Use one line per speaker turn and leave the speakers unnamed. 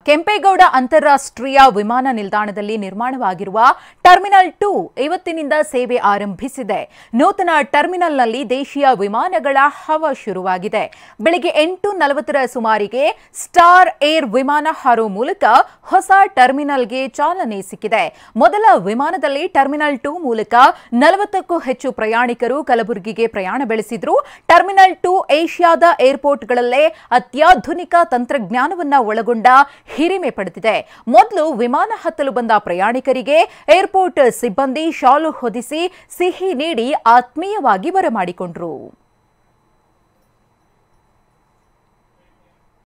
ಕೆಂಪೇಗೌಡ ಅಂತಾರಾಷ್ಟ್ರೀಯ ವಿಮಾನ ನಿಲ್ದಾಣದಲ್ಲಿ ನಿರ್ಮಾಣವಾಗಿರುವ ಟರ್ಮಿನಲ್ ಟೂ ಇವತ್ತಿನಿಂದ ಸೇವೆ ಆರಂಭಿಸಿದೆ ನೂತನ ಟರ್ಮಿನಲ್ನಲ್ಲಿ ದೇಶೀಯ ವಿಮಾನಗಳ ಹವ ಶುರುವಾಗಿದೆ ಬೆಳಗ್ಗೆ ಎಂಟು ನಲವತ್ತರ ಸುಮಾರಿಗೆ ಸ್ಟಾರ್ ಏರ್ ವಿಮಾನ ಹಾರೋ ಮೂಲಕ ಹೊಸ ಟರ್ಮಿನಲ್ಗೆ ಚಾಲನೆ ಸಿಕ್ಕಿದೆ ಮೊದಲ ವಿಮಾನದಲ್ಲಿ ಟರ್ಮಿನಲ್ ಟೂ ಮೂಲಕ ನಲವತ್ತಕ್ಕೂ ಹೆಚ್ಚು ಪ್ರಯಾಣಿಕರು ಕಲಬುರಗಿಗೆ ಪ್ರಯಾಣ ಬೆಳೆಸಿದ್ರು ಟರ್ಮಿನಲ್ ಟೂ ಏಷ್ಯಾದ ಏರ್ಪೋರ್ಟ್ಗಳಲ್ಲೇ ಅತ್ಯಾಧುನಿಕ ತಂತ್ರಜ್ಞಾನವನ್ನ ಒಳಗೊಂಡ ಹಿರಿಮೆ ಪಡೆದಿದೆ ಮೊದಲು ವಿಮಾನ ಹತ್ತಲು ಬಂದ ಪ್ರಯಾಣಿಕರಿಗೆ ಏರ್ಪೋರ್ಟ್ ಸಿಬ್ಬಂದಿ ಶಾಲು ಹೊದಿಸಿ ಸಿಹಿ ನೀಡಿ ಆತ್ಮೀಯವಾಗಿ ಬರಮಾಡಿಕೊಂಡ್ರು